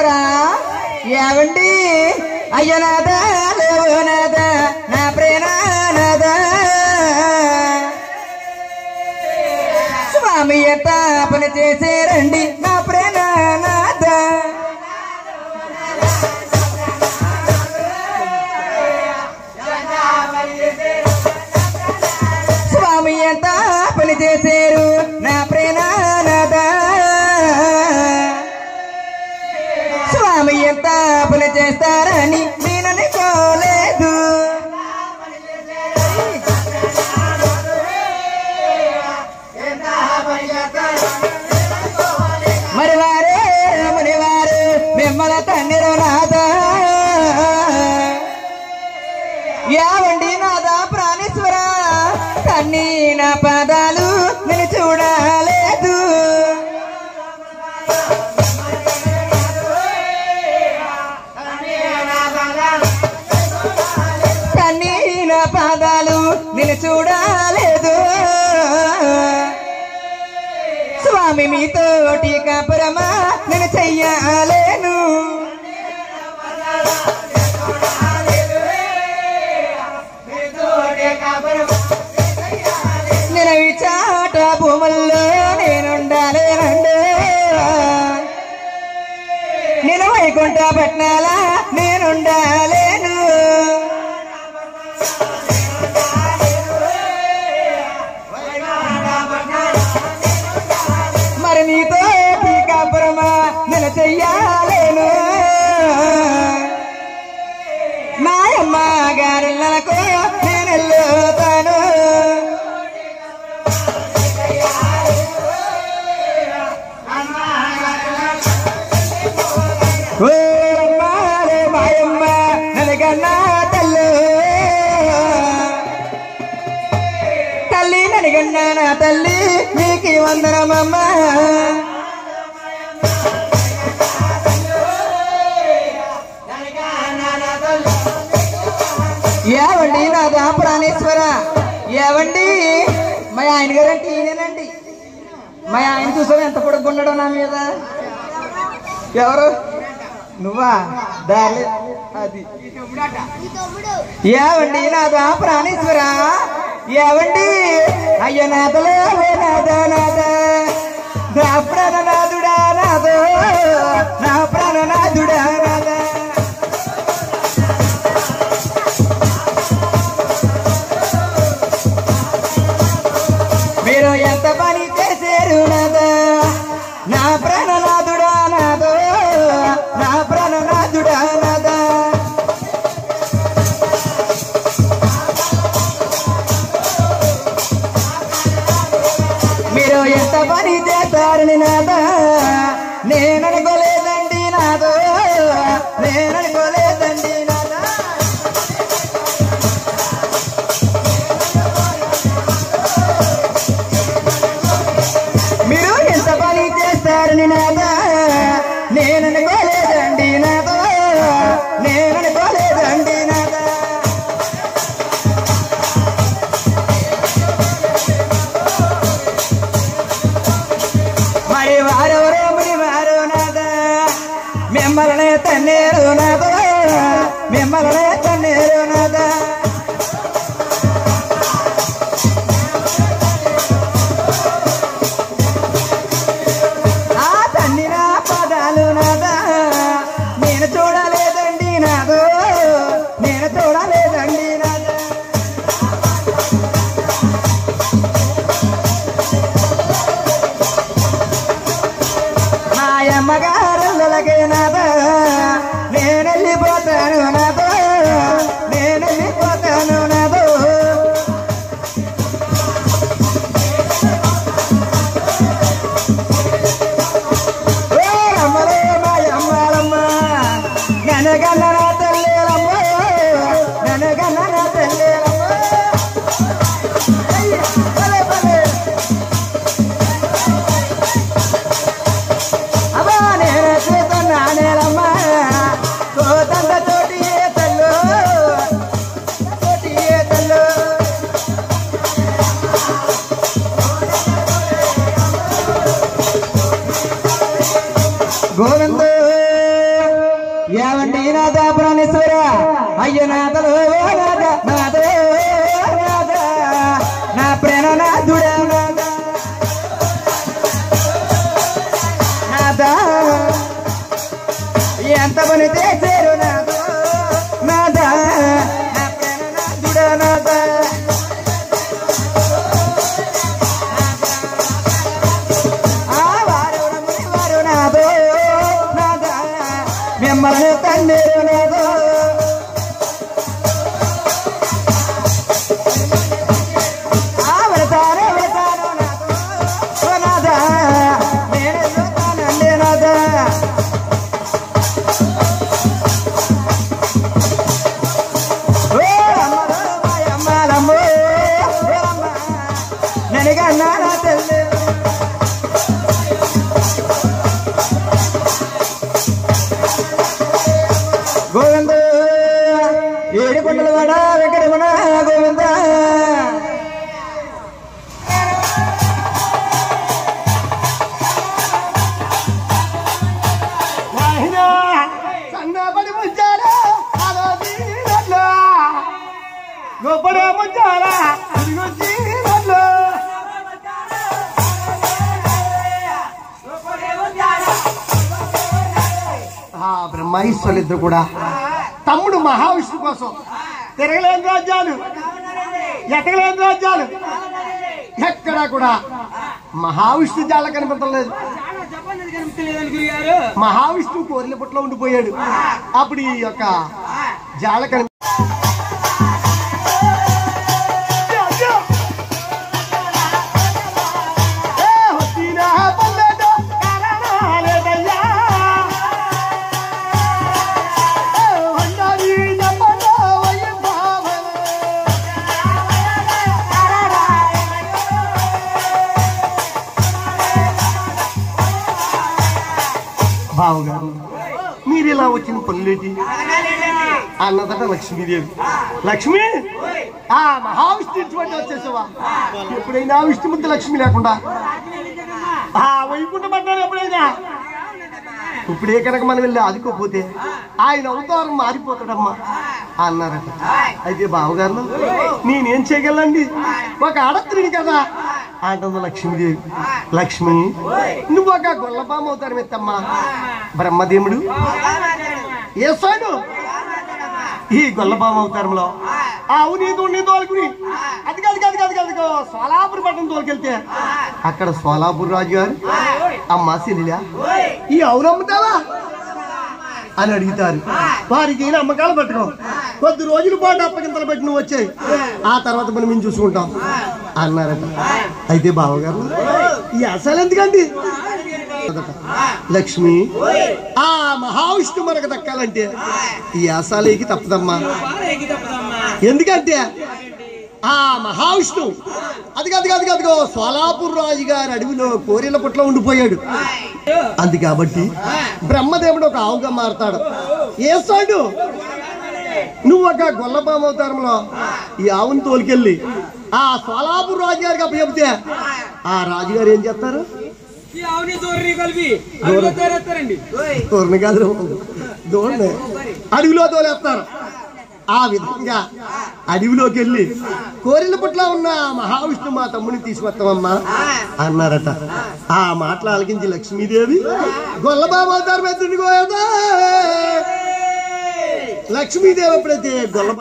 ప్రాణేశ్వరా ఏవండి అయ్యనాథ లేవనాథ నా ప్రేణనాథ స్వామి ఎంత పని చేసేరండి నా ప్రేణనాథ స్వామి ఎంత పని చేశారు నా ప్రేణనాథ స్వామి ఎంత పని చేస్తారని నేను అనుకోలేదు మరి వారే మరి వారు మిమ్మల్ని తండ్రి నాథ యావండి నాదా ప్రాణేశ్వర కన్నీ నా పాదాలు నేను చూడలేదు కన్నీ నా పాదాలు నేను చూడలేదు స్వామి మీతోటి కాపురమా నేను చెయ్యలేను నేను ఈ చాట భూముల్లో నేనుండాలేనండి నేను వైకుంఠ పట్నాల నేనుండాలేను మరి నీతో టీకాపురమా నేను చెయ్యాలేను నాయమ్మ గారిళ్ళకు నేను వెళ్ళుతాను ఓ అమ్మ రే మాయమ్మ ననగన్నా తల్లు తల్లి ననగన్నా నా తల్లి నీకు వందనమమ్మ ఏవండి నాదా ప్రాణేశ్వర ఏవండి మా ఆయన గారంటే ఈయనేనండి మా ఆయన చూసావు ఎంత పొడుగున్నాడో నా మీద ఎవరు నువ్వా దారి అది ఏవండి నాదా ప్రాణేశ్వర ఏవండి అయ్యో నాదలే ఓ నాదా నాదా నా ప్రాణనాథుడా నాదో నా ప్రాణనాథుడా నాదా మీరు ఎంత పని చేశారు నాదా నా ప్రాణనాథుడా నాదో నా ప్రాణనాథుడా నాదా మీరు ఎంత పని చేశారని నాదా నేను అనుకోలేదండి నాదో నేను అనుకోలేదండి నాదా మీరు ఎంత పని చేస్తారని నాదా నేను అనుకోలేదండి నాదో నేను అనుకోలేదండి నాదా మరి వారెవరో మరి వారు నాదా మిమ్మల్ని తన్నేరు నాదో మిమ్మల్ని తన్నేరు నాదా ఆ తన్ని నా పదాలు నాదా నేను చూడలేదండి నాదో నేను చూడలేదండి నాదా మా అమ్మగారులకే నాదా నేను వెళ్ళిపోతాను నాదో నేను వెళ్ళిపో అయ్య నాథలో నాథ నాథో నాథ నా ప్రేమ నాథుడా నాథ నాథ ఎంత పని చేశారు నాథ నాథ నా ప్రేమ నాథుడా నాథ ఆ వారు రమ్మని వారు నాథో నాథ మిమ్మల్ని తండ్రి నాథో ఆ వెళతాను వెళతాను నాథో ఓ నాథ నేను వెళ్తానండి నాథ ఓ అమ్మలో మాయమ్మలమ్మో ఓ అమ్మ ననిగన్నా నా తల్లి గోవింద ఏడు కొండల వాడ వెంకటరమణ గోవింద నాయనా, సన్నబడి ముచ్చారా, అదో తీరట్లో. గొప్పడే ముచ్చారా, ఇదిగో తీరట్లో. ఆ బ్రహ్మేశ్వరులిద్దరు కూడా తమ్ముడు మహావిష్ణు కోసం తిరగలేని రాజ్యాలు ఎక్కలేని రాజ్యాలు ఎక్కడా కూడా మహావిష్ణు జాల కనిపించలేదు మహావిష్ణువు కోరిన పుట్లో ఉండిపోయాడు అప్పుడు ఈ యొక్క జాల కని ఏ వచ్చినా పల్లెటో కారణాలేదయ్యా. ఏ వండాలి నమ్మలో వైభవమే. బావగారు మీరు ఇలా వచ్చిన పనులేటి అన్నదట లక్ష్మీదేవి లక్ష్మి ఆ మహావిష్ణు ఇటువంటి వచ్చేసావా ఎప్పుడైనా విష్ణుమూర్తి లక్ష్మి లేకుండా ఆ వైకుంఠం పడ్డాడు ఎప్పుడైనా ఇప్పుడే కనుక మనం వెళ్ళి ఆదుకోపోతే ఆయన అవతారం మారిపోతాడమ్మా అన్నారట అయితే బావగారు నేనేం చేయగలండి ఒక ఆడత్రిని కదా అంటుంది లక్ష్మీదేవి లక్ష్మి నువ్వు ఒక గొల్లబామ అవుతారు మెత్తమ్మా బ్రహ్మదేవుడు ఏసాడు ఈ గొల్లబామ అవతారంలో ఆవు నీ నీ తోలుకుని అది కాదు కాదు కాదు కాదు సోలాపూర్ పట్టణం తోలుకెళ్తే అక్కడ సోలాపూర్ రాజు గారు అమ్మా సిలిలా ఈ ఆవును అమ్ముతావా అని అడుగుతారు వారికి ఈయన అమ్మకాలు పట్టుకో కొద్ది రోజుల పాటు అప్పగింతలు పెట్టి నువ్వు వచ్చాయి ఆ తర్వాత మనం మేము చూసుకుంటాం అన్నారట అయితే బావగారు ఈ అసలు ఎందుకండి లక్ష్మి ఆ మహావిష్ణు మనకు దక్కాలంటే ఈ ఆశాలేకి తప్పదమ్మా ఎందుకంటే ఆ మహావిష్ణు అది కాదు కాదు కాదు సోలాపూర్ రాజు గారి అడవిలో కోరిల పుట్లో ఉండిపోయాడు అంది కాబట్టి బ్రహ్మదేవుడు ఒక ఆవుగా మారతాడు ఏసాడు నువ్వు ఒక గొల్లబామ అవతారంలో ఈ ఆవుని తోలుకెళ్ళి ఆ సోలాపూర్ రాజు గారికి అప్పచెబితే ఆ రాజుగారు ఏం చేస్తారు ఈ ఆవుని దూరని కలిపి అందులో తేరేస్తారండి తోరణ కాదు దోణ్ణి అడవిలో తోలేస్తారు ఆ విధంగా అడవిలోకి వెళ్ళి కోరిన పుట్ల ఉన్న మహావిష్ణు మా తమ్ముని తీసుకొస్తామమ్మా అన్నారట ఆ మాటలు ఆలకించి లక్ష్మీదేవి గొల్లబాబు అవుతారు పెద్ద లక్ష్మీదేవి ఎప్పుడైతే గొల్ల